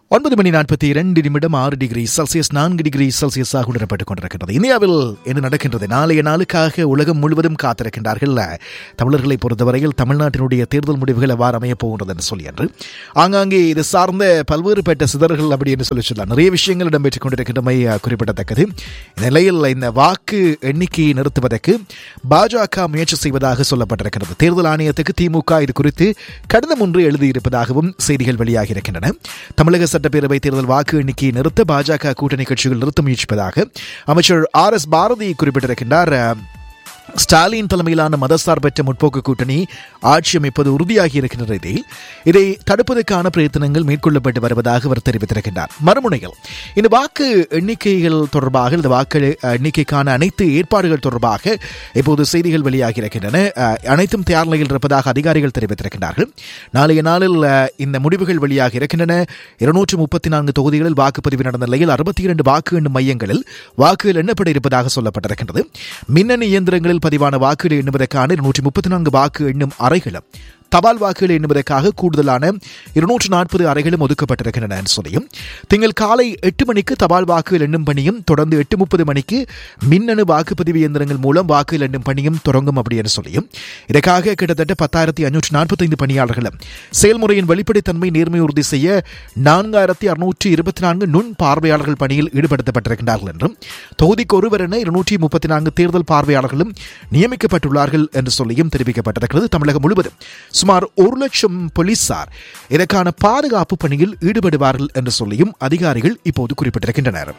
ஒன்பது மணி நாற்பத்தி இரண்டு நிமிடம் ஆறு டிகிரி செல்சியஸ் நான்கு டிகிரி செல்சியஸாக உணரப்பட்டுக் கொண்டிருக்கின்றது இந்தியாவில் என்ன நடக்கின்றது நாளைய நாளுக்காக உலகம் முழுவதும் காத்திருக்கின்றார்கள் தமிழர்களை பொறுத்தவரையில் தமிழ்நாட்டினுடைய தேர்தல் முடிவுகள் எவ்வாறு அமையப் போகின்றது என்று சொல்லி என்று ஆங்காங்கே இது சார்ந்த பல்வேறுபட்ட சிதறல்கள் அப்படி என்று சொல்லி சொல்லலாம் நிறைய விஷயங்கள் இடம்பெற்றுக் கொண்டிருக்கின்றமை அஹ், குறிப்பிடத்தக்கது இந்த நிலையில் இந்த வாக்கு எண்ணிக்கையை நிறுத்துவதற்கு பாஜக முயற்சி செய்வதாக சொல்லப்பட்டிருக்கிறது தேர்தல் ஆணையத்துக்கு திமுக இது குறித்து கடிதம் ஒன்று எழுதியிருப்பதாகவும் செய்திகள் வெளியாகி இருக்கின்றன தமிழக சட்டப்பேரவை தேர்தல் வாக்கு எண்ணிக்கையை நிறுத்த பாஜக கூட்டணி கட்சிகள் நிறுத்த முயற்சிப்பதாக அமைச்சர் ஆர் எஸ் பாரதி குறிப்பிட்டிருக்கின்றார் அஹ், ஸ்டாலின் தலைமையிலான மதசார்பற்ற முற்போக்கு கூட்டணி ஆட்சி அமைப்பது உறுதியாகி இருக்கின்ற நிலையில் இதை தடுப்பதற்கான பிரயத்தனங்கள் மேற்கொள்ளப்பட்டு வருவதாக அவர் தெரிவித்திருக்கின்றார் மறுமுனையில் இந்த வாக்கு எண்ணிக்கைகள் தொடர்பாக இந்த வாக்கு எண்ணிக்கைக்கான அனைத்து ஏற்பாடுகள் தொடர்பாக இப்போது செய்திகள் வெளியாகி இருக்கின்றன அஹ், அனைத்தும் தயார் நிலையில் இருப்பதாக அதிகாரிகள் தெரிவித்திருக்கின்றார்கள் நாளைய நாளில் அஹ், இந்த முடிவுகள் வெளியாகி இருக்கின்றன இருநூற்று முப்பத்தி நான்கு தொகுதிகளில் வாக்குப்பதிவு நடந்த நிலையில் அறுபத்தி இரண்டு வாக்கு எண்ணும் மையங்களில் வாக்குகள் எண்ணப்பட இருப்பதாக சொல்லப்பட்டிருக்கின்றது மின்னணு இயந்திரங்களில் பதிவான வாக்குகளை எண்ணுவதற்கான இருநூற்றி முப்பத்தி நான்கு வாக்கு எண்ணும் அறைகளும் தபால் வாக்குகளை எண்ணுவதற்காக கூடுதலான இருநூற்று நாற்பது அறைகளும் ஒதுக்கப்பட்டிருக்கின்றன என்று சொல்லியும் திங்கள் காலை எட்டு மணிக்கு தபால் வாக்குகள் எண்ணும் பணியும் தொடர்ந்து எட்டு முப்பது மணிக்கு மின்னணு வாக்குப்பதிவு இயந்திரங்கள் மூலம் வாக்குகள் எண்ணும் பணியும் தொடங்கும் அப்படி என்று சொல்லியும் இதற்காக கிட்டத்தட்ட பத்தாயிரத்தி அஞ்சூற்று நாற்பத்தைந்து பணியாளர்களும் செயல்முறையின் வெளிப்படைத்தன்மை நேர்மை உறுதி செய்ய நான்காயிரத்தி அறுநூற்றி இருபத்தி நான்கு நுண் பார்வையாளர்கள் பணியில் ஈடுபடுத்தப்பட்டிருக்கின்றார்கள் என்றும் தொகுதிக்கு ஒருவர் என இருநூற்றி முப்பத்தி நான்கு தேர்தல் பார்வையாளர்களும் நியமிக்கப்பட்டுள்ளார்கள் என்று சொல்லியும் தெரிவிக்கப்பட்டிருக்கிறது தமிழகம் முழுவதும் சுமார் ஒரு லட்சம் போலீசார் இதற்கான பாதுகாப்பு பணியில் ஈடுபடுவார்கள் என்று சொல்லியும் அதிகாரிகள் இப்போது குறிப்பிட்டிருக்கின்றனர்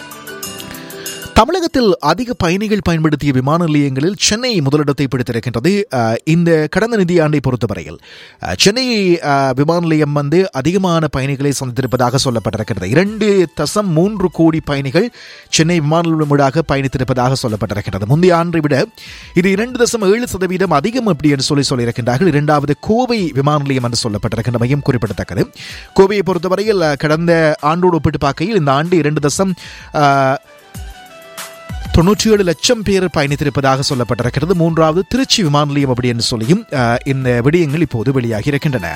தமிழகத்தில் அதிக பயணிகள் பயன்படுத்திய விமான நிலையங்களில் சென்னை முதலிடத்தை பிடித்திருக்கின்றது அஹ், இந்த கடந்த நிதியாண்டை பொறுத்தவரையில் அஹ், சென்னை அஹ், விமான நிலையம் வந்து அதிகமான பயணிகளை சந்தித்திருப்பதாக சொல்லப்பட்டிருக்கிறது இரண்டு தசம் மூன்று கோடி பயணிகள் சென்னை விமான நிலையமாக பயணித்திருப்பதாக சொல்லப்பட்டிருக்கிறது முந்தைய ஆண்டை விட இது இரண்டு தசம் ஏழு சதவீதம் அதிகம் அப்படி என்று சொல்லி சொல்லியிருக்கின்றார்கள் இரண்டாவது கோவை விமான நிலையம் என்று சொல்லப்பட்டிருக்கின்றமையும் குறிப்பிடத்தக்கது கோவையை பொறுத்தவரையில் அஹ், கடந்த ஆண்டோடு ஒப்பிட்டு பார்க்கையில் இந்த ஆண்டு இரண்டு தசம் அஹ், தொண்ணூற்றி ஏழு லட்சம் பேர் பயணித்திருப்பதாக சொல்லப்பட்டிருக்கிறது மூன்றாவது திருச்சி விமான நிலையம் அப்படி என்று சொல்லியும் அஹ், இந்த விடயங்கள் இப்போது வெளியாகி இருக்கின்றன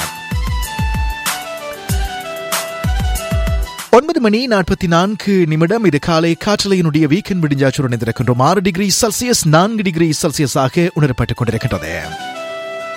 ஒன்பது மணி நாற்பத்தி நான்கு நிமிடம் இது காலை காற்றலையினுடைய வீக்கெண்ட் விடிஞ்சாச்சுடன் இருக்கின்றோம் ஆறு டிகிரி செல்சியஸ் நான்கு டிகிரி செல்சியஸாக உணரப்பட்டுக் கொண்டிருக்கின்றது